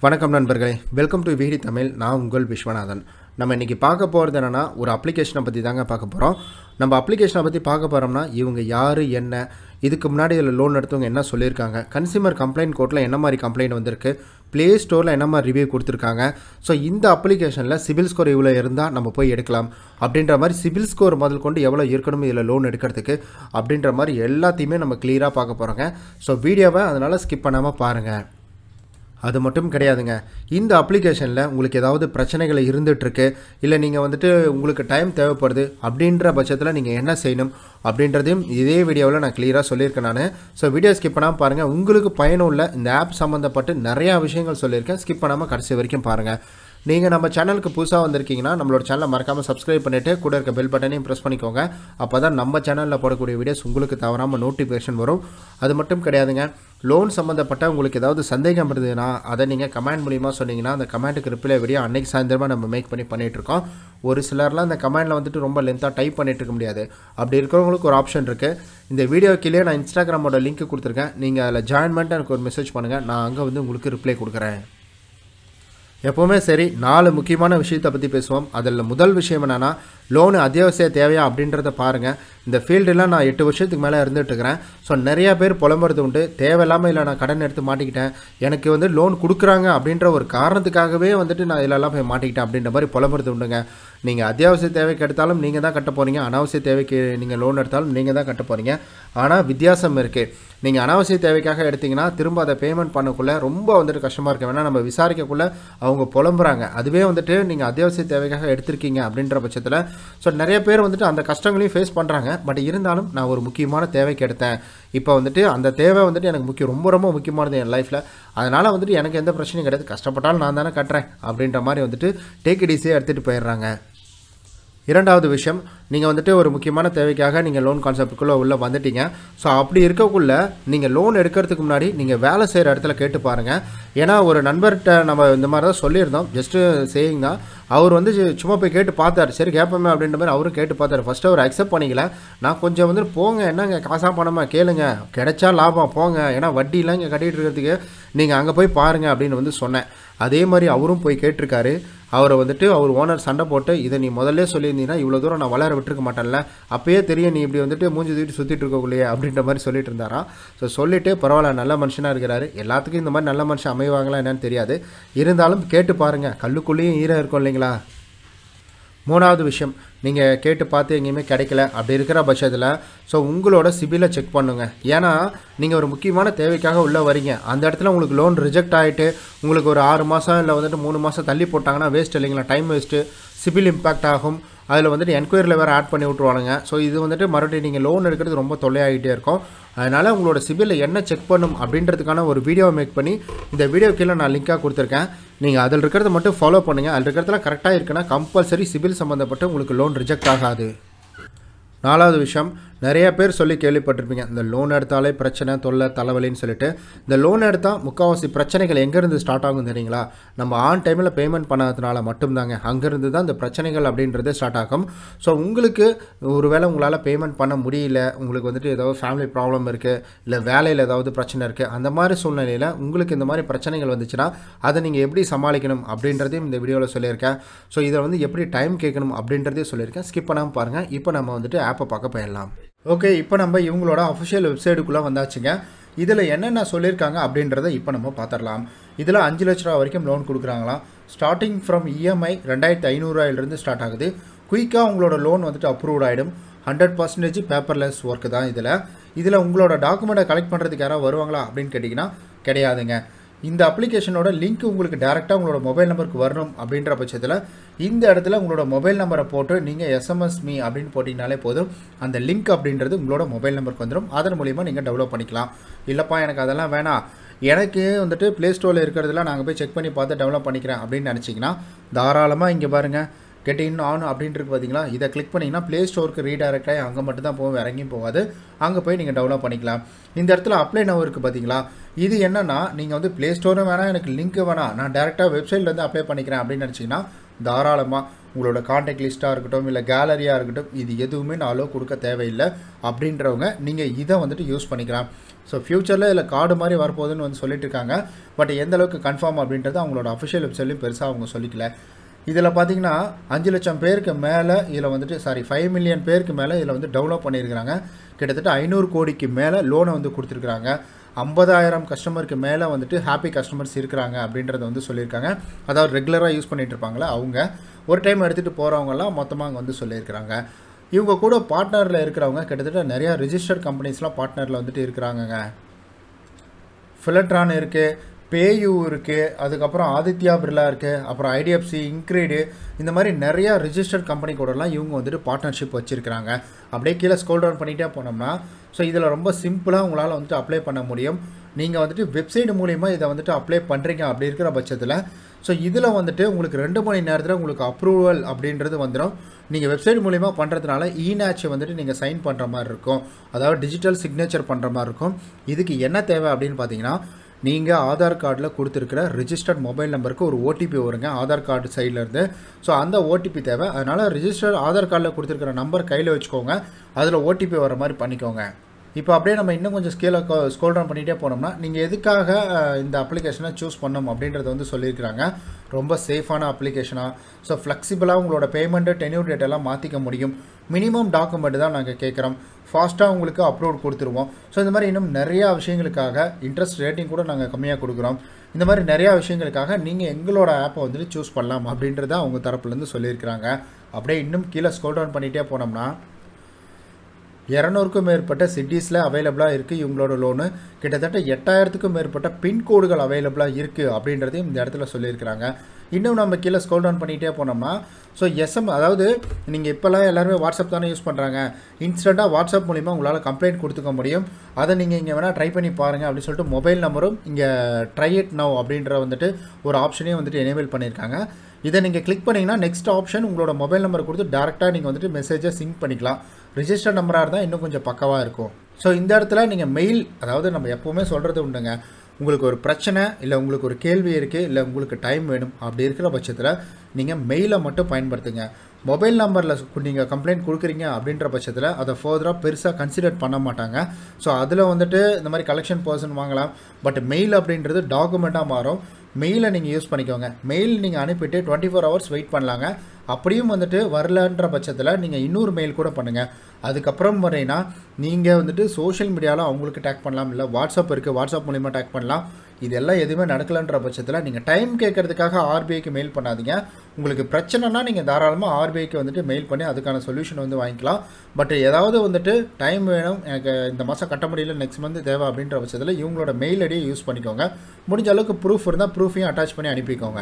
வணக்கம் நண்பர்களே welcome to வீடி Tamil நான் உங்கள் விஸ்வநாதன் நம்ம இன்றைக்கி பார்க்க போகிறது என்னென்னா ஒரு அப்ளிகேஷனை பற்றி தாங்க பார்க்க போகிறோம் நம்ம அப்ளிகேஷனை பற்றி பார்க்க போகிறோம்னா இவங்க யார் என்ன இதுக்கு முன்னாடி இதில் லோன் எடுத்தவங்க என்ன சொல்லியிருக்காங்க கன்சியூமர் கம்ப்ளைண்ட் கோர்ட்டில் என்ன மாதிரி கம்ப்ளைண்ட் வந்திருக்கு ப்ளே ஸ்டோரில் என்ன மாதிரி ரிவ்யூ கொடுத்துருக்காங்க ஸோ இந்த அப்ளிகேஷனில் சிபில் ஸ்கோர் இவ்வளோ இருந்தால் நம்ம போய் எடுக்கலாம் அப்படின்ற மாதிரி சிபில் ஸ்கோர் முதல் கொண்டு எவ்வளோ இருக்கணும் இதில் லோன் எடுக்கிறதுக்கு அப்படின்ற மாதிரி எல்லாத்தையுமே நம்ம கிளியராக பார்க்க போகிறோங்க ஸோ வீடியோவை அதனால் ஸ்கிப் பண்ணாமல் பாருங்கள் அது மட்டும் கிடையாதுங்க இந்த அப்ளிகேஷனில் உங்களுக்கு ஏதாவது பிரச்சனைகள் இருந்துகிட்ருக்கு இல்லை நீங்கள் வந்துட்டு உங்களுக்கு டைம் தேவைப்படுது அப்படின்ற பட்சத்தில் நீங்கள் என்ன செய்யணும் அப்படின்றதையும் இதே வீடியோவில் நான் கிளியராக சொல்லியிருக்கேன் நான் ஸோ வீடியோ ஸ்கிப் பண்ணாமல் பாருங்கள் உங்களுக்கு பயனுள்ள இந்த ஆப் சம்மந்தப்பட்டு நிறையா விஷயங்கள் சொல்லியிருக்கேன் ஸ்கிப் பண்ணாமல் கடைசி வரைக்கும் பாருங்கள் நீங்கள் நம்ம சேனலுக்கு புதுசாக வந்திருக்கீங்கன்னா நம்மளோட சேனலை மறக்காமல் சப்ஸ்கிரைப் பண்ணிவிட்டு கூட இருக்க பெல் பட்டனையும் ப்ரெஸ் பண்ணிக்கோங்க அப்போ தான் நம்ம சேனலில் போடக்கூடிய வீடியோஸ் உங்களுக்கு தவறாமல் நோட்டிஃபிகேஷன் வரும் அது மட்டும் கிடையாதுங்க லோன் சம்மந்தப்பட்ட உங்களுக்கு ஏதாவது சந்தேகம் இருந்ததுன்னா அதை நீங்கள் கமெண்ட் மூலிமா சொன்னீங்கன்னா அந்த கமெண்ட்டுக்கு ரிப்ளை வீடியோ அன்னைக்கு சாயந்தரமாக நம்ம மேக் பண்ணி பண்ணிகிட்ருக்கோம் ஒரு சிலர்லாம் அந்த கமெண்டில் வந்துட்டு ரொம்ப லென்த்தாக டைப் பண்ணிட்டு இருக்க முடியாது அப்படி இருக்கிறவங்களுக்கு ஒரு ஆப்ஷன் இருக்குது இந்த வீடியோ கீழே நான் இன்ஸ்டாகிராமோட லிங்க் கொடுத்துருக்கேன் நீங்கள் அதில் ஜாயின் பண்ணிட்டு எனக்கு ஒரு மெசேஜ் பண்ணுங்கள் நான் அங்கே வந்து உங்களுக்கு ரிப்ளை கொடுக்குறேன் எப்போவுமே சரி நாலு முக்கியமான விஷயத்தை பற்றி பேசுவோம் அதில் முதல் விஷயம் என்னென்னா லோனு அத்தியாவசிய தேவையா அப்படின்றத பாருங்கள் இந்த ஃபீல்டெல்லாம் நான் எட்டு வருஷத்துக்கு மேலே இருந்துகிட்ருக்கிறேன் ஸோ நிறையா பேர் புலம்புறது உண்டு தேவையில்லாமல் இல்லை நான் கடன் எடுத்து மாட்டிக்கிட்டேன் எனக்கு வந்து லோன் கொடுக்குறாங்க அப்படின்ற ஒரு காரணத்துக்காகவே வந்துட்டு நான் இதிலெல்லாம் போய் மாட்டிக்கிட்டேன் அப்படின்ற மாதிரி புலம்புறது உண்டுங்க நீங்கள் அத்தியாவசிய தேவைக்கு எடுத்தாலும் நீங்கள் தான் கட்ட போகிறீங்க அனாவசிய தேவைக்கு நீங்கள் லோன் எடுத்தாலும் நீங்கள் தான் கட்ட போகிறீங்க ஆனால் வித்தியாசம் இருக்குது நீங்கள் அனாவசிய தேவைக்காக எடுத்தீங்கன்னா திரும்ப அதை பேமெண்ட் பண்ணக்குள்ளே ரொம்ப வந்துட்டு கஷ்டமாக இருக்கு வேணால் நம்ம விசாரிக்கக்குள்ளே அவங்க புலம்புறாங்க அதுவே வந்துட்டு நீங்கள் அத்தியாவசிய தேவைக்காக எடுத்திருக்கீங்க அப்படின்ற பட்சத்தில் ஸோ நிறைய பேர் வந்துட்டு அந்த கஷ்டங்களையும் ஃபேஸ் பண்ணுறாங்க பட் இருந்தாலும் நான் ஒரு முக்கியமான தேவைக்கு எடுத்தேன் இப்போ வந்துட்டு அந்த தேவை வந்துட்டு எனக்கு முக்கியம் ரொம்ப ரொம்ப முக்கியமானது என் லைஃப்பில் அதனால் வந்துட்டு எனக்கு எந்த பிரச்சனையும் கிடையாது கஷ்டப்பட்டாலும் நான் தானே கட்டுறேன் அப்படின்ற மாதிரி வந்துட்டு டேக் இட் ஈஸியாக எடுத்துகிட்டு போயிடுறாங்க இரண்டாவது விஷயம் நீங்கள் வந்துட்டு ஒரு முக்கியமான தேவைக்காக நீங்கள் லோன் கான்செப்டுக்குள்ளே உள்ளே வந்துட்டீங்க ஸோ அப்படி இருக்கக்குள்ள நீங்கள் லோன் எடுக்கிறதுக்கு முன்னாடி நீங்கள் வேலை செய்கிற இடத்துல கேட்டு பாருங்கள் ஏன்னா ஒரு நண்பர்கிட்ட நம்ம இந்த மாதிரி தான் சொல்லியிருந்தோம் ஜஸ்ட்டு சேயிங் தான் அவர் வந்து சு- சும்மா போய் கேட்டு பார்த்தாரு சரி கேட்போமே அப்படின்ற மாதிரி அவரும் கேட்டு பார்த்தாரு ஃபஸ்ட்டு அவர் அக்செப்ட் பண்ணிக்கல நான் கொஞ்சம் வந்து போங்க என்னங்க காசாக பணமா கேளுங்க கிடைச்சா லாபம் போங்க ஏன்னா வட்டிலாம் இங்கே கட்டிகிட்டு இருக்கிறதுக்கு நீங்கள் அங்கே போய் பாருங்கள் அப்படின்னு வந்து சொன்னேன் அதே மாதிரி அவரும் போய் கேட்டிருக்காரு அவரை வந்துட்டு அவர் ஓனர் சண்டை போட்டு இதை நீ முதல்ல சொல்லியிருந்தீங்கன்னா இவ்வளோ தூரம் நான் வளர விட்டுருக்க மாட்டேன்ல அப்பயே தெரியும் நீ இப்படி வந்துட்டு மூஞ்சி தூக்கிட்டு சுற்றிட்டு இருக்கக்குள்ளேயே அப்படின்ற மாதிரி சொல்லிட்டு இருந்தாராம் ஸோ சொல்லிட்டு பரவாயில்ல நல்ல மனுஷனாக இருக்கிறாரு எல்லாத்துக்கும் இந்த மாதிரி நல்ல மனுஷன் அமைவாங்களா என்னன்னு தெரியாது இருந்தாலும் கேட்டு பாருங்கள் கல்லுக்குள்ளேயும் ஈரம் இருக்கும் இல்லைங்களா மூணாவது விஷயம் நீங்கள் கேட்டு பார்த்து எங்கேயுமே கிடைக்கல அப்படி இருக்கிற பட்சத்தில் ஸோ உங்களோட சிபிலை செக் பண்ணுங்க ஏன்னா நீங்கள் ஒரு முக்கியமான தேவைக்காக உள்ளே வரீங்க அந்த இடத்துல உங்களுக்கு லோன் ரிஜெக்ட் ஆகிட்டு உங்களுக்கு ஒரு ஆறு மாதம் இல்லை வந்துட்டு மூணு மாதம் தள்ளி போட்டாங்கன்னா வேஸ்ட் இல்லைங்களா டைம் வேஸ்ட்டு சிபில் இம்பேக்ட் ஆகும் அதில் வந்துட்டு என்கொயரியில் வேறு ஆட் பண்ணி விட்ருவானுங்க ஸோ இது வந்துட்டு மறுபடியும் நீங்கள் லோன் எடுக்கிறது ரொம்ப தொல்லையாகிட்டே இருக்கும் அதனால் உங்களோட சிபிலில் என்ன செக் பண்ணும் அப்படின்றதுக்கான ஒரு வீடியோ மேக் பண்ணி இந்த வீடியோ கீழே நான் லிங்காக கொடுத்துருக்கேன் நீங்கள் அதில் இருக்கிறத மட்டும் ஃபாலோ பண்ணுங்கள் அதில் இருக்கிறதுலாம் கரெக்டாக இருக்குன்னா கம்பல்சரி சிபில் சம்மந்தப்பட்டு உங்களுக்கு லோன் ரிஜெக்ட் ஆகாது நாலாவது விஷயம் நிறைய பேர் சொல்லி கேள்விப்பட்டிருப்பீங்க இந்த லோன் எடுத்தாலே பிரச்சனை தொல்லை தலைவலின்னு சொல்லிட்டு இந்த லோன் எடுத்தால் முக்கால்வாசி பிரச்சனைகள் எங்கேருந்து ஸ்டார்ட் ஆகும் தெரியுங்களா நம்ம ஆன் டைமில் பேமெண்ட் பண்ணாததுனால மட்டும்தாங்க அங்கேருந்து தான் இந்த பிரச்சனைகள் அப்படின்றது ஸ்டார்ட் ஆகும் ஸோ உங்களுக்கு ஒருவேளை உங்களால் பேமெண்ட் பண்ண முடியல உங்களுக்கு வந்துட்டு ஏதாவது ஃபேமிலி ப்ராப்ளம் இருக்குது இல்லை வேலையில் ஏதாவது பிரச்சனை இருக்குது அந்த மாதிரி சூழ்நிலையில் உங்களுக்கு இந்த மாதிரி பிரச்சனைகள் வந்துச்சுன்னா அதை நீங்கள் எப்படி சமாளிக்கணும் அப்படின்றதையும் இந்த வீடியோவில் சொல்லியிருக்கேன் ஸோ இதை வந்து எப்படி டைம் கேட்கணும் அப்படின்றதையும் சொல்லியிருக்கேன் ஸ்கிப் பண்ணாமல் பாருங்கள் இப்போ நம்ம வந்துட்டு ஆப்பை பார்க்க போயிடலாம் ஓகே இப்போ நம்ம இவங்களோட அஃபிஷியல் வெப்சைட்டுக்குள்ளே வந்தாச்சுங்க இதில் என்னென்ன சொல்லியிருக்காங்க அப்படின்றத இப்போ நம்ம பார்த்துடலாம் இதில் அஞ்சு லட்ச ரூபா வரைக்கும் லோன் கொடுக்குறாங்களாம் ஸ்டார்டிங் ஃப்ரம் இஎம்ஐ ரெண்டாயிரத்தி ஐநூறுரூவாயிலிருந்து ஸ்டார்ட் ஆகுது குயிக்காக உங்களோட லோன் வந்துட்டு அப்ரூவ்ட் ஆகிடும் ஹண்ட்ரட் பர்சன்டேஜ் பேப்பர்லெஸ் ஒர்க்கு தான் இதில் இதில் உங்களோட டாக்குமெண்ட்டை கலெக்ட் பண்ணுறதுக்கு யாராவது வருவாங்களா அப்படின்னு கேட்டிங்கன்னா கிடையாதுங்க இந்த அப்ளிகேஷனோட லிங்க் உங்களுக்கு டேரெக்டாக உங்களோட மொபைல் நம்பருக்கு வரணும் அப்படின்ற பட்சத்தில் இந்த இடத்துல உங்களோட மொபைல் நம்பரை போட்டு நீங்கள் எஸ்எம்எஸ் மீ அப்படின்னு போட்டிங்கனாலே போதும் அந்த லிங்க் அப்படின்றது உங்களோட மொபைல் நம்பருக்கு வந்துடும் அதன் மூலிமா நீங்கள் டெவலப் பண்ணிக்கலாம் இல்லைப்பா எனக்கு அதெல்லாம் வேணாம் எனக்கு வந்துட்டு ப்ளே ஸ்டோரில் இருக்கிறதுல நாங்கள் போய் செக் பண்ணி பார்த்து டெவலப் பண்ணிக்கிறேன் அப்படின்னு நினச்சிங்கன்னா தாராளமாக இங்கே பாருங்கள் கெட் இன் ஆன் அப்படின்ட்டு பார்த்தீங்களா இதை கிளிக் பண்ணிங்கன்னா ப்ளே ஸ்டோருக்கு ரீடைரக்ட் ஆகி அங்கே மட்டும் தான் போகும் வேற எங்கேயும் போகாது அங்கே போய் நீங்கள் டெவலப் பண்ணிக்கலாம் இந்த இடத்துல அப்ளை நவ் இருக்குது பார்த்தீங்களா இது என்னன்னா நீங்கள் வந்து ப்ளே ஸ்டோரும் வேணாம் எனக்கு லிங்க் வேணாம் நான் டேரெக்டாக வெப்சைட்லேருந்து அப்ளை பண்ணிக்கிறேன் அப்படின்னு நினச்சிங்கன்னா தாராளமாக உங்களோட காண்டாக்ட் லிஸ்ட்டாக இருக்கட்டும் இல்லை கேலரியாக இருக்கட்டும் இது எதுவுமே நான் அலோவ் கொடுக்க தேவையில்லை அப்படின்றவங்க நீங்கள் இதை வந்துட்டு யூஸ் பண்ணிக்கலாம் ஸோ ஃப்யூச்சரில் இதில் கார்டு மாதிரி வரப்போகுதுன்னு வந்து சொல்லிட்டு இருக்காங்க பட் எந்த அளவுக்கு கன்ஃபார்ம் அப்படின்றது அவங்களோட அஃபிஷியல் வெப்சைட்லையும் பெருசாக அவங்க சொல்லிக்கல இதில் பார்த்தீங்கன்னா அஞ்சு லட்சம் பேருக்கு மேலே இதில் வந்துட்டு சாரி ஃபைவ் மில்லியன் பேருக்கு மேலே இதில் வந்து டெவலப் பண்ணியிருக்கிறாங்க கிட்டத்தட்ட ஐநூறு கோடிக்கு மேலே லோனை வந்து கொடுத்துருக்குறாங்க ஐம்பதாயிரம் கஸ்டமருக்கு மேலே வந்துட்டு ஹாப்பி கஸ்டமர்ஸ் இருக்கிறாங்க அப்படின்றத வந்து சொல்லியிருக்காங்க அதாவது ரெகுலராக யூஸ் பண்ணிட்டு இருப்பாங்களே அவங்க ஒரு டைம் எடுத்துகிட்டு போகிறவங்கலாம் மொத்தமாக அங்கே வந்து சொல்லியிருக்கிறாங்க இவங்க கூட பார்ட்னரில் இருக்கிறவங்க கிட்டத்தட்ட நிறையா ரிஜிஸ்டர்ட் கம்பெனிஸ்லாம் பார்ட்னரில் வந்துட்டு இருக்கிறாங்கங்க ஃபிலட்ரான் இருக்குது பேயூ இருக்குது அதுக்கப்புறம் ஆதித்யா பிர்லா இருக்குது அப்புறம் ஐடிஎஃப்சி இன்க்ரீடு இந்த மாதிரி நிறையா ரிஜிஸ்டர்ட் கம்பெனி கூடலாம் இவங்க வந்துட்டு பார்ட்னர்ஷிப் வச்சுருக்கிறாங்க அப்படியே கீழே ஸ்கோல் டவுன் பண்ணிகிட்டே போனோம்னா ஸோ இதில் ரொம்ப சிம்பிளாக உங்களால் வந்துட்டு அப்ளை பண்ண முடியும் நீங்கள் வந்துட்டு வெப்சைட் மூலிமா இதை வந்துட்டு அப்ளை பண்ணுறீங்க அப்படி இருக்கிற பட்சத்தில் ஸோ இதில் வந்துட்டு உங்களுக்கு ரெண்டு மணி நேரத்தில் உங்களுக்கு அப்ரூவல் அப்படின்றது வந்துடும் நீங்கள் வெப்சைட் மூலிமா பண்ணுறதுனால இநாச்சை வந்துட்டு நீங்கள் சைன் பண்ணுற மாதிரி இருக்கும் அதாவது டிஜிட்டல் சிக்னேச்சர் பண்ணுற மாதிரி இருக்கும் இதுக்கு என்ன தேவை அப்படின்னு பார்த்தீங்கன்னா நீங்கள் ஆதார் கார்டில் கொடுத்துருக்கிற ரிஜிஸ்டர்ட் மொபைல் நம்பருக்கு ஒரு ஓடிபி வருங்க ஆதார் கார்டு சைட்லேருந்து ஸோ அந்த ஓடிபி தேவை அதனால் ரிஜிஸ்டர் ஆதார் கார்டில் கொடுத்துருக்கிற நம்பர் கையில் வச்சுக்கோங்க அதில் ஓடிபி வர மாதிரி பண்ணிக்கோங்க இப்போ அப்படியே நம்ம இன்னும் கொஞ்சம் ஸ்கேல ஸ்கோல் டவுன் பண்ணிகிட்டே போனோம்னா நீங்கள் எதுக்காக அஹ், இந்த அப்ளிகேஷனை சூஸ் பண்ணணும் அப்படின்றத வந்து சொல்லியிருக்கிறாங்க ரொம்ப சேஃபான அப்ளிகேஷனாக ஸோ ஃப்ளெக்சிபிளாக உங்களோட பேமெண்ட்டு டென்யூர் டேட் எல்லாம் மாற்றிக்க முடியும் மினிமம் டாக்குமெண்ட் தான் நாங்கள் கேட்குறோம் ஃபாஸ்ட்டாக உங்களுக்கு அப்லோட் கொடுத்துருவோம் ஸோ இந்த மாதிரி இன்னும் நிறையா விஷயங்களுக்காக இன்ட்ரெஸ்ட் ரேட்டிங் கூட நாங்கள் கம்மியாக கொடுக்குறோம் இந்த மாதிரி நிறையா விஷயங்களுக்காக நீங்கள் எங்களோட ஆப்பை வந்துட்டு சூஸ் பண்ணலாம் அப்படின்றத அவங்க தரப்புலேருந்து சொல்லியிருக்கிறாங்க அப்படியே இன்னும் கீழே ஸ்கோல் டவுன் பண்ணிகிட்டே போனோம்னா இரநூறுக்கும் மேற்பட்ட சிட்டிஸில் அவைலபிளாக இருக்குது இவங்களோட லோனு கிட்டத்தட்ட எட்டாயிரத்துக்கும் மேற்பட்ட பின்கோடுகள் அவைலபிளாக இருக்குது அப்படின்றதையும் இந்த இடத்துல சொல்லியிருக்கிறாங்க இன்னும் நம்ம கீழே ஸ்கோல் டவுன் பண்ணிகிட்டே போனோம்னா ஸோ எஸ்எம் அதாவது நீங்கள் இப்போல்லாம் எல்லாருமே வாட்ஸ்அப் தானே யூஸ் பண்ணுறாங்க இன்ஸ்டண்ட்டாக வாட்ஸ்அப் மூலிமா உங்களால் கம்ப்ளைண்ட் கொடுத்துக்க முடியும் அதை நீங்கள் இங்கே வேணால் ட்ரை பண்ணி பாருங்கள் அப்படின்னு சொல்லிட்டு மொபைல் நம்பரும் இங்கே ட்ரை இட் நவ் அப்படின்ற வந்துட்டு ஒரு ஆப்ஷனையும் வந்துட்டு எனேபிள் பண்ணியிருக்காங்க இதை நீங்கள் கிளிக் பண்ணிங்கன்னா நெக்ஸ்ட் ஆப்ஷன் உங்களோட மொபைல் நம்பர் கொடுத்து டேரெக்டாக நீங்கள் வந்துட்டு மெசேஜை சிங்க் பண்ணிக்கலாம் ரிஜிஸ்டர் நம்பராக இருந்தால் இன்னும் கொஞ்சம் பக்கவாக இருக்கும் ஸோ இந்த இடத்துல நீங்கள் மெயில் அதாவது நம்ம எப்போவுமே சொல்கிறது உண்டுங்க உங்களுக்கு ஒரு பிரச்சனை இல்லை உங்களுக்கு ஒரு கேள்வி இருக்குது இல்லை உங்களுக்கு டைம் வேணும் அப்படி இருக்கிற பட்சத்தில் நீங்கள் மெயிலை மட்டும் பயன்படுத்துங்க மொபைல் நம்பரில் நீங்கள் கம்ப்ளைண்ட் கொடுக்குறீங்க அப்படின்ற பட்சத்தில் அதை ஃபர்தராக பெருசாக கன்சிடர் பண்ண மாட்டாங்க ஸோ அதில் வந்துட்டு இந்த மாதிரி கலெக்ஷன் பர்சன் வாங்கலாம் பட் மெயில் அப்படின்றது டாக்குமெண்ட்டாக மாறும் மெயிலை நீங்கள் யூஸ் பண்ணிக்கோங்க மெயில் நீங்கள் அனுப்பிட்டு டுவெண்ட்டி ஃபோர் ஹவர்ஸ் வெயிட் பண்ணலாங்க அப்படியும் வந்துட்டு வரலன்ற பட்சத்தில் நீங்கள் இன்னொரு மெயில் கூட பண்ணுங்கள் அதுக்கப்புறம் வரீங்கன்னா நீங்கள் வந்துட்டு சோஷியல் மீடியாவில் அவங்களுக்கு டேக் பண்ணலாம் இல்லை வாட்ஸ்அப் இருக்குது வாட்ஸ்அப் மூலிமா டேக் பண்ணலாம் இதெல்லாம் எதுவுமே நடக்கலைன்ற பட்சத்தில் நீங்கள் டைம் கேட்கறதுக்காக ஆர்பிஐக்கு மெயில் பண்ணாதீங்க உங்களுக்கு பிரச்சனைனா நீங்கள் தாராளமாக ஆர்பிஐக்கு வந்துட்டு மெயில் பண்ணி அதுக்கான சொல்யூஷன் வந்து வாங்கிக்கலாம் பட் ஏதாவது வந்துட்டு டைம் வேணும் எனக்கு இந்த மாதம் கட்ட முடியல நெக்ஸ்ட் மந்த் தேவை அப்படின்ற பட்சத்தில் இவங்களோட மெயில் ஐடியை யூஸ் பண்ணிக்கோங்க முடிஞ்ச அளவுக்கு ப்ரூஃப் இருந்தால் ப்ரூஃபையும் அட்டாச் பண்ணி அனுப்பிக்கோங்க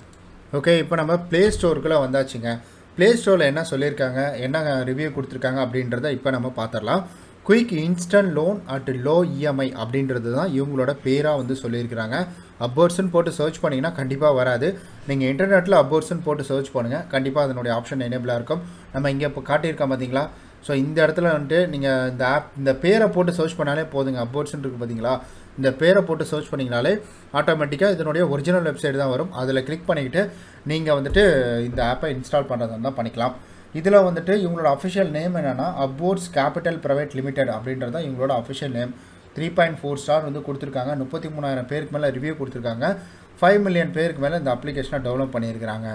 ஓகே இப்போ நம்ம ப்ளே ஸ்டோருக்குள்ளே வந்தாச்சுங்க ப்ளே ஸ்டோரில் என்ன சொல்லியிருக்காங்க என்ன ரிவ்யூ கொடுத்துருக்காங்க அப்படின்றத இப்போ நம்ம பார்த்துடலாம் quick instant loan at low EMI அப்படின்றது தான் இவங்களோட பேராக வந்து சொல்லியிருக்கிறாங்க அப்போர்ட்ஸ்னு போட்டு சர்ச் பண்ணிங்கன்னா கண்டிப்பாக வராது நீங்கள் இன்டர்நெட்டில் அப்போர்ட்ஸ்னு போட்டு சர்ச் பண்ணுங்கள் கண்டிப்பாக அதனுடைய ஆப்ஷன் எனேபிளாக இருக்கும் நம்ம இங்கே இப்போ காட்டியிருக்கோம் பார்த்தீங்களா ஸோ இந்த இடத்துல வந்துட்டு நீங்கள் இந்த ஆப் இந்த பேரை போட்டு சர்ச் பண்ணாலே போதுங்க அப்போர்ட்ஸ்னு இருக்குது பார்த்தீங்களா இந்த பேரை போட்டு சர்ச் பண்ணிங்கனாலே ஆட்டோமேட்டிக்காக இதனுடைய ஒரிஜினல் வெப்சைட் தான் வரும் அதில் கிளிக் பண்ணிக்கிட்டு நீங்கள் வந்துட்டு இந்த ஆப்பை இன்ஸ்டால் பண்ணுறதா இருந்தால் பண்ணிக்கலாம் இதில் வந்துட்டு இவங்களோட அஃபிஷியல் நேம் என்னென்னா அபோர்ட்ஸ் கேபிட்டல் ப்ரைவேட் லிமிடெட் அப்படின்றது தான் இவங்களோட official name three point four star வந்து கொடுத்துருக்காங்க முப்பத்தி மூணாயிரம் பேருக்கு மேலே ரிவ்யூ கொடுத்துருக்காங்க ஃபைவ் மில்லியன் பேருக்கு மேலே இந்த அப்ளிகேஷனை டெவலப் பண்ணியிருக்கிறாங்க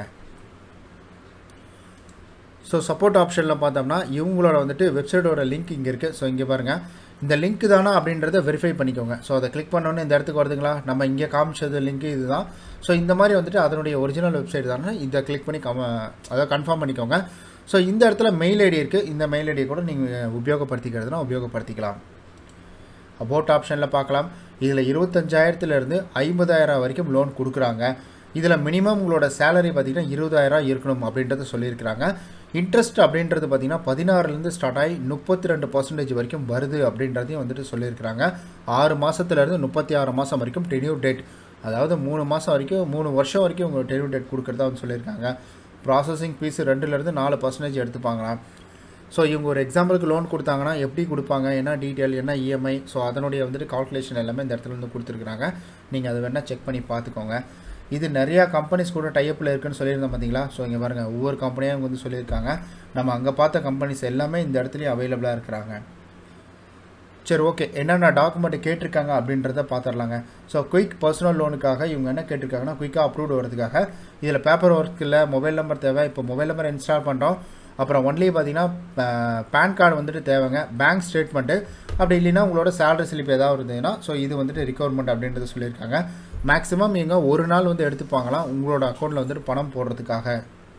ஸோ சப்போர்ட் ஆப்ஷனில் பார்த்தோம்னா இவங்களோட வந்துட்டு வெப்சைட்டோட லிங்க் இங்கே இருக்குது ஸோ இங்கே பாருங்கள் இந்த லிங்க் தானா அப்படின்றத வெரிஃபை பண்ணிக்கோங்க ஸோ அதை கிளிக் பண்ணோன்னே இந்த இடத்துக்கு வருதுங்களா நம்ம இங்கே காமிச்சது லிங்க் இதுதான் ஸோ இந்த மாதிரி வந்துட்டு அதனுடைய ஒரிஜினல் வெப்சைட் தானே இதை கிளிக் பண்ணி கம அதை கன்ஃபார்ம் பண்ணிக்கோங்க ஸோ இந்த இடத்துல மெயில் ஐடி இருக்குது இந்த மெயில் ஐடியை கூட நீங்கள் உபயோகப்படுத்திக்கிறதுனா உபயோகப்படுத்திக்கலாம் அபோட் ஆப்ஷனில் பார்க்கலாம் இதில் இருபத்தஞ்சாயிரத்துலேருந்து ஐம்பதாயிரம் வரைக்கும் லோன் கொடுக்குறாங்க இதில் மினிமம் உங்களோட சேலரி பார்த்தீங்கன்னா இருபதாயிரம் இருக்கணும் அப்படின்றத சொல்லியிருக்கிறாங்க இன்ட்ரெஸ்ட் அப்படின்றது பார்த்தீங்கன்னா பதினாறுலேருந்து ஸ்டார்ட் ஆகி முப்பத்தி ரெண்டு பர்சன்டேஜ் வரைக்கும் வருது அப்படின்றதையும் வந்துட்டு சொல்லியிருக்கிறாங்க ஆறு மாதத்துலேருந்து முப்பத்தி ஆறு மாதம் வரைக்கும் டென்யூர் டேட் அதாவது மூணு மாதம் வரைக்கும் மூணு வருஷம் வரைக்கும் உங்களுக்கு டென்யூர் டேட் கொடுக்குறதா வந்து சொல்லியிருக்காங்க ப்ராசஸிங் ஃபீஸ் ரெண்டுலேருந்து நாலு பர்சன்டேஜ் எடுத்துப்பாங்களாம் ஸோ இவங்க ஒரு எக்ஸாம்பிளுக்கு லோன் கொடுத்தாங்கன்னா எப்படி கொடுப்பாங்க என்ன டீட்டெயில் என்ன இஎம்ஐ ஸோ அதனுடைய வந்துட்டு கால்குலேஷன் எல்லாமே இந்த இடத்துல வந்து கொடுத்துருக்குறாங்க நீங்கள் அதை வேணால் செக் பண்ணி பார்த்துக்கோங்க இது நிறையா கம்பெனிஸ் கூட டைப்பில் இருக்குன்னு சொல்லியிருந்தோம் பார்த்தீங்களா ஸோ இங்கே பாருங்கள் ஒவ்வொரு கம்பெனியாக இவங்க வந்து சொல்லியிருக்காங்க நம்ம அங்கே பார்த்த கம்பெனிஸ் எல்லாமே இந்த இடத்துலையும் அவைலபிளாக இருக்கிறாங்க சரி ஓகே என்னென்ன டாக்குமெண்ட் கேட்டிருக்காங்க அப்படின்றத பார்த்துடலாங்க ஸோ குயிக் பர்சனல் லோனுக்காக இவங்க என்ன கேட்டிருக்காங்கன்னா குயிக்காக அப்ரூவ்டு வரதுக்காக இதில் பேப்பர் ஒர்க் இல்லை மொபைல் நம்பர் தேவை இப்போ மொபைல் நம்பர் இன்ஸ்டால் பண்ணுறோம் அப்புறம் ஒன்லி பார்த்தீங்கன்னா பேன் கார்டு வந்துட்டு தேவைங்க பேங்க் ஸ்டேட்மெண்ட்டு அப்படி இல்லைன்னா உங்களோட சேலரி ஸ்லிப் ஏதாவது இருந்ததுன்னா ஸோ இது வந்துட்டு ரிக்வயர்மெண்ட் அப்படின்றது சொல்லியிருக்காங்க மேக்ஸிமம் இவங்க ஒரு நாள் வந்து எடுத்துப்பாங்களாம் உங்களோட அக்கௌண்ட்டில் வந்துட்டு பணம் போடுறதுக்காக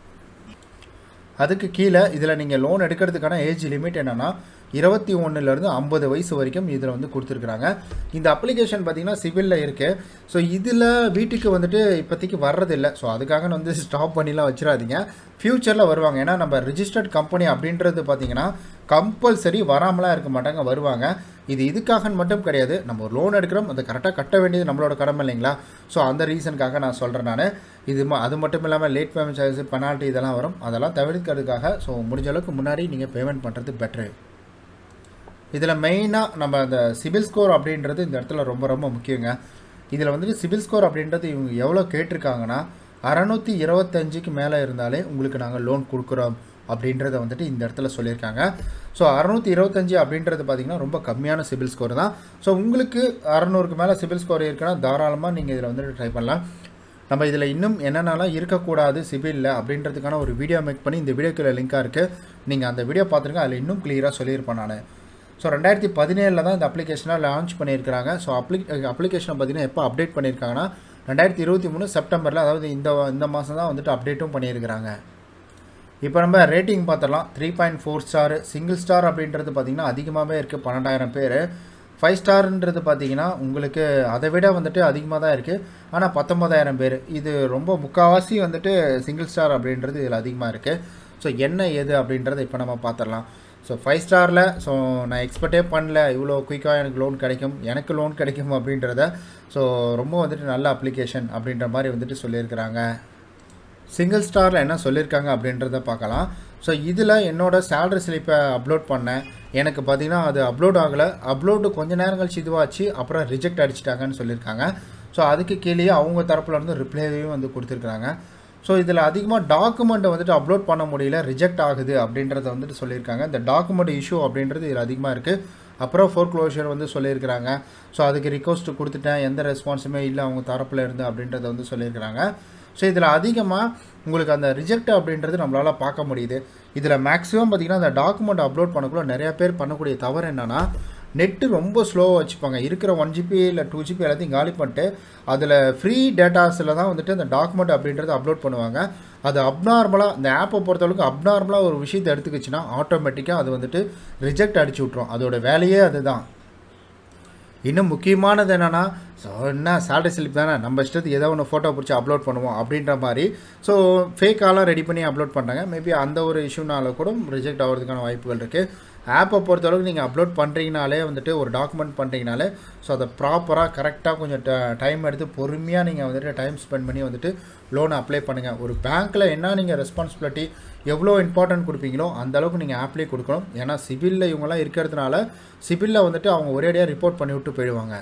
அதுக்கு கீழே இதில் நீங்கள் லோன் எடுக்கிறதுக்கான ஏஜ் லிமிட் என்னென்னா இருபத்தி ஒன்றுலேருந்து ஐம்பது வயசு வரைக்கும் இதில் வந்து கொடுத்துருக்குறாங்க இந்த அப்ளிகேஷன் பார்த்திங்கன்னா சிவிலில் இருக்குது ஸோ இதில் வீட்டுக்கு வந்துட்டு இப்போதைக்கு வர்றதில்லை ஸோ அதுக்காக வந்து ஸ்டாப் பண்ணிலாம் வச்சிடாதீங்க ஃப்யூச்சரில் வருவாங்க ஏன்னா நம்ம ரிஜிஸ்டர்ட் கம்பெனி அப்படின்றது பார்த்திங்கன்னா கம்பல்சரி வராமலாம் இருக்க மாட்டாங்க வருவாங்க இது இதுக்காக மட்டும் கிடையாது நம்ம ஒரு லோன் எடுக்கிறோம் அதை கரெக்டாக கட்ட வேண்டியது நம்மளோட கடமை இல்லைங்களா ஸோ அந்த ரீசனுக்காக நான் சொல்கிறேன் நான் இது ம- அது மட்டும் இல்லாமல் லேட் பேமெண்ட் சார்ஜஸ் பெனால்ட்டி இதெல்லாம் வரும் அதெல்லாம் தவிர்க்கிறதுக்காக ஸோ முடிஞ்ச அளவுக்கு முன்னாடி நீங்கள் பேமெண்ட் பண்ணுறது பெட்ரு இதில் மெயினாக நம்ம அந்த சிபில் ஸ்கோர் அப்படின்றது இந்த இடத்துல ரொம்ப ரொம்ப முக்கியங்க இதில் வந்துட்டு சிபில் ஸ்கோர் அப்படின்றது இவங்க எவ்வளோ கேட்டிருக்காங்கன்னா அறநூற்றி இருபத்தஞ்சுக்கு மேலே இருந்தாலே உங்களுக்கு நாங்கள் லோன் கொடுக்குறோம் அப்படின்றத வந்துட்டு இந்த இடத்துல சொல்லியிருக்காங்க ஸோ அறநூற்றி இருபத்தஞ்சி அப்படின்றது பார்த்திங்கன்னா ரொம்ப கம்மியான சிபில் ஸ்கோர் தான் ஸோ உங்களுக்கு அறநூறுக்கு மேலே சிபில் ஸ்கோர் இருக்குன்னா தாராளமாக நீங்கள் இதில் வந்துட்டு ட்ரை பண்ணலாம் நம்ம இதில் இன்னும் என்னென்னலாம் இருக்கக்கூடாது சிபிலில் அப்படின்றதுக்கான ஒரு வீடியோ மேக் பண்ணி இந்த வீடியோக்குள்ள லிங்காக இருக்குது நீங்கள் அந்த வீடியோ பார்த்துருங்க அதில் இன்னும் கிளியராக சொல்லியிருப்பேன் நான் ஸோ ரெண்டாயிரத்தி பதினேழில் தான் இந்த அப்ளிகேஷனை லான்ச் பண்ணியிருக்கிறாங்க ஸோ அப்ளி அப்ளிகேஷனை பார்த்தீங்கன்னா எப்போ அப்டேட் பண்ணியிருக்காங்கன்னா ரெண்டாயிரத்தி இருபத்தி மூணு செப்டம்பரில் அதாவது இந்த இந்த மாதம் தான் வந்துட்டு அப்டேட்டும் பண்ணியிருக்கிறாங்க இப்போ நம்ம ரேட்டிங் பார்த்துடலாம் three point four star single star அப்படின்றது பார்த்திங்கன்னா அதிகமாகவே இருக்குது பன்னெண்டாயிரம் பேர் ஃபைவ் ஸ்டார்ன்றது பார்த்தீங்கன்னா உங்களுக்கு அதை விட வந்துட்டு அதிகமாக தான் இருக்குது ஆனால் பத்தொம்பதாயிரம் பேர் இது ரொம்ப முக்கால்வாசி வந்துட்டு சிங்கிள் ஸ்டார் அப்படின்றது இதில் அதிகமாக இருக்குது ஸோ என்ன ஏது அப்படின்றத இப்போ நம்ம பார்த்துடலாம் ஸோ ஃபைவ் ஸ்டாரில் ஸோ நான் எக்ஸ்பெக்டே பண்ணல இவ்வளோ குயிக்காக எனக்கு லோன் கிடைக்கும் எனக்கு லோன் கிடைக்கும் அப்படின்றத ஸோ ரொம்ப வந்துட்டு நல்ல அப்ளிகேஷன் அப்படின்ற மாதிரி வந்துட்டு சொல்லியிருக்கிறாங்க சிங்கிள் ஸ்டாரில் என்ன சொல்லியிருக்காங்க அப்படின்றத பார்க்கலாம் ஸோ இதில் என்னோட சேலரி ஸ்லிப்பை அப்லோட் பண்ணேன் எனக்கு பார்த்தீங்கன்னா அது அப்லோட் ஆகலை அப்லோடு கொஞ்ச நேரம் கழிச்சு இதுவாச்சு அப்புறம் ரிஜெக்ட் அடிச்சிட்டாங்கன்னு சொல்லியிருக்காங்க ஸோ அதுக்கு கீழேயே அவங்க தரப்புல இருந்து ரிப்ளைவையும் வந்து கொடுத்துருக்குறாங்க ஸோ இதில் அதிகமாக டாக்குமெண்ட்டை வந்துட்டு அப்லோட் பண்ண முடியல ரிஜெக்ட் ஆகுது அப்படின்றத வந்துட்டு சொல்லியிருக்காங்க இந்த டாக்குமெண்ட் இஷ்யூ அப்படின்றது இதில் அதிகமாக இருக்குது அப்புறம் ஃபோர் க்ளோஷர் வந்து சொல்லியிருக்கிறாங்க ஸோ அதுக்கு ரிக்வஸ்ட் கொடுத்துட்டேன் எந்த ரெஸ்பான்ஸுமே இல்லை அவங்க தரப்பில் இருந்து அப்படின்றத வந்து சொல்லியிருக்கிறாங்க ஸோ இதில் அதிகமாக உங்களுக்கு அந்த ரிஜெக்ட் அப்படின்றது நம்மளால் பார்க்க முடியுது இதில் மேக்ஸிமம் பார்த்திங்கன்னா அந்த டாக்குமெண்ட் அப்லோட் பண்ணக்குள்ள நிறைய பேர் பண்ணக்கூடிய தவறு என்னென்னா நெட்டு ரொம்ப ஸ்லோவாக வச்சுப்பாங்க இருக்கிற ஒன் ஜிபி இல்லை டூ ஜிபி எல்லாத்தையும் காலி பண்ணிட்டு அதில் ஃப்ரீ டேட்டாஸில் தான் வந்துட்டு அந்த டாக்குமெண்ட் அப்படின்றத அப்லோட் பண்ணுவாங்க அது அப்நார்மலாக இந்த ஆப்பை பொறுத்தளவுக்கு அப்நார்மலாக ஒரு விஷயத்தை எடுத்துக்கிச்சுன்னா ஆட்டோமேட்டிக்காக அது வந்துட்டு ரிஜெக்ட் அடிச்சு விட்ரும் அதோட வேலையே அதுதான் இன்னும் முக்கியமானது என்னென்னா ஸோ என்ன சேலரி ஸ்லிப் தானே நம்ம இஷ்டத்துக்கு ஏதோ ஒன்று ஃபோட்டோ பிடிச்சி அப்லோட் பண்ணுவோம் அப்படின்ற மாதிரி ஸோ ஃபேக்காலாம் ரெடி பண்ணி அப்லோட் பண்ணுறாங்க மேபி அந்த ஒரு இஷ்யூனால கூட ரிஜெக்ட் ஆகிறதுக்கான வாய்ப்புகள் இருக்குது ஆப்பை பொறுத்தளவுக்கு நீங்கள் அப்லோட் பண்ணுறீங்கனாலே வந்துட்டு ஒரு டாக்குமெண்ட் பண்ணுறீங்கனாலே ஸோ அதை ப்ராப்பராக கரெக்டாக கொஞ்சம் டைம் எடுத்து பொறுமையாக நீங்கள் வந்துட்டு டைம் ஸ்பெண்ட் பண்ணி வந்துட்டு லோனை அப்ளை பண்ணுங்கள் ஒரு பேங்க்கில் என்ன நீங்கள் ரெஸ்பான்சிபிலிட்டி எவ்வளோ இம்பார்ட்டன்ட் கொடுப்பீங்களோ அந்த அளவுக்கு நீங்கள் ஆப்லேயே கொடுக்கணும் ஏன்னா சிபிலில் இவங்கெல்லாம் இருக்கிறதுனால சிபிலில் வந்துட்டு அவங்க ஒரேடியாக ரிப்போர்ட் பண்ணி விட்டு போயிடுவாங்க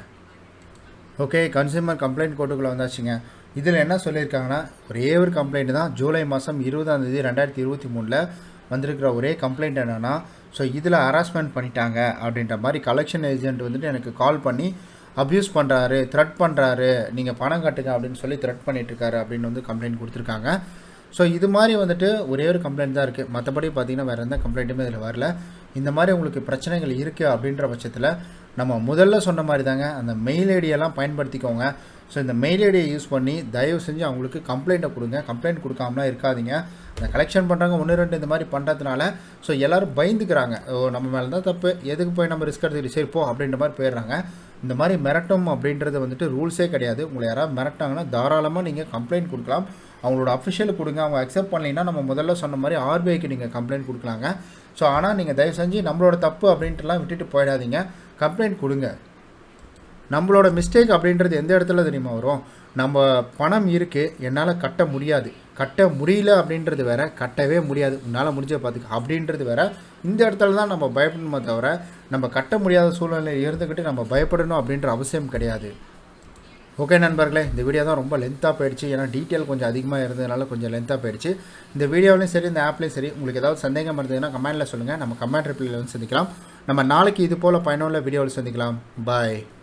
ஓகே கன்சியூமர் கம்ப்ளைண்ட் கோர்ட்டுக்குள்ளே வந்தாச்சுங்க இதில் என்ன சொல்லியிருக்காங்கன்னா ஒரே ஒரு கம்ப்ளைண்ட் தான் ஜூலை மாதம் இருபதாம் தேதி ரெண்டாயிரத்தி இருபத்தி மூணில் வந்திருக்கிற ஒரே கம்ப்ளைண்ட் என்னென்னா ஸோ இதில் ஹராஸ்மெண்ட் பண்ணிட்டாங்க அப்படின்ற மாதிரி கலெக்ஷன் ஏஜென்ட் வந்துட்டு எனக்கு கால் பண்ணி அப்யூஸ் பண்ணுறாரு த்ரெட் பண்ணுறாரு நீங்கள் பணம் கட்டுங்க அப்படின்னு சொல்லி த்ரெட் பண்ணிகிட்ருக்காரு அப்படின்னு வந்து கம்ப்ளைண்ட் கொடுத்துருக்காங்க ஸோ இது மாதிரி வந்துட்டு ஒரே ஒரு கம்ப்ளைண்ட் தான் இருக்குது மற்றபடி பார்த்தீங்கன்னா வேறு எந்த கம்ப்ளைண்ட்டுமே இதில் வரல இந்த மாதிரி உங்களுக்கு பிரச்சனைகள் இருக்குது அப்படின்ற பட்சத்தில் நம்ம முதல்ல சொன்ன மாதிரி தாங்க அந்த மெயில் ஐடியெல்லாம் பயன்படுத்திக்கோங்க ஸோ இந்த மெயில் ஐடியை யூஸ் பண்ணி தயவு செஞ்சு அவங்களுக்கு கம்ப்ளைண்ட்டை கொடுங்க கம்ப்ளைண்ட் கொடுக்காமலாம் இருக்காதீங்க அந்த கலெக்ஷன் பண்ணுறாங்க ஒன்று ரெண்டு இந்த மாதிரி பண்ணுறதுனால ஸோ எல்லோரும் பயந்துக்கிறாங்க ஓ நம்ம மேலே தான் தப்பு எதுக்கு போய் நம்ம ரிஸ்க் எடுத்துக்கிட்டு சரி போ அப்படின்ற மாதிரி போயிடுறாங்க இந்த மாதிரி மிரட்டும் அப்படின்றது வந்துட்டு ரூல்ஸே கிடையாது உங்களை யாராவது மிரட்டாங்கன்னா தாராளமாக நீங்கள் கம்ப்ளைண்ட் கொடுக்கலாம் அவங்களோட அஃபிஷியல் கொடுங்க அவங்க அக்செப்ட் பண்ணலைன்னா நம்ம முதல்ல சொன்ன மாதிரி ஆர்பிஐக்கு நீங்கள் கம்ப்ளைண்ட் கொடுக்கலாங்க ஸோ ஆனால் நீங்கள் தயவு செஞ்சு நம்மளோட தப்பு அப்படின்ட்டுலாம் விட்டுட்டு போயிடாதீங்க கம்ப்ளைண்ட் கொடுங்க நம்மளோட மிஸ்டேக் அப்படின்றது எந்த இடத்துல தெரியுமா வரும் நம்ம பணம் இருக்குது என்னால் கட்ட முடியாது கட்ட முடியல அப்படின்றது வேற கட்டவே முடியாது உன்னால் முடிஞ்ச பார்த்துக்க அப்படின்றது வேற இந்த இடத்துல தான் நம்ம பயப்படணுமே தவிர நம்ம கட்ட முடியாத சூழ்நிலையில் இருந்துக்கிட்டு நம்ம பயப்படணும் அப்படின்ற அவசியம் கிடையாது ஓகே நண்பர்களே இந்த வீடியோ தான் ரொம்ப லென்த்தாக போயிடுச்சு ஏன்னா டீட்டெயில் கொஞ்சம் அதிகமாக இருந்ததுனால கொஞ்சம் லென்த்தாக போயிடுச்சு இந்த வீடியோலையும் சரி இந்த ஆப்லேயும் சரி உங்களுக்கு ஏதாவது சந்தேகம் இருந்ததுன்னா கமெண்ட்டில் சொல்லுங்கள் நம்ம கமெண்ட் ரிப்ளைல வந்து சந்திக்கலாம் நம்ம நாளைக்கு இது போல் பயனுள்ள வீடியோவில் சந்திக்கலாம் பாய்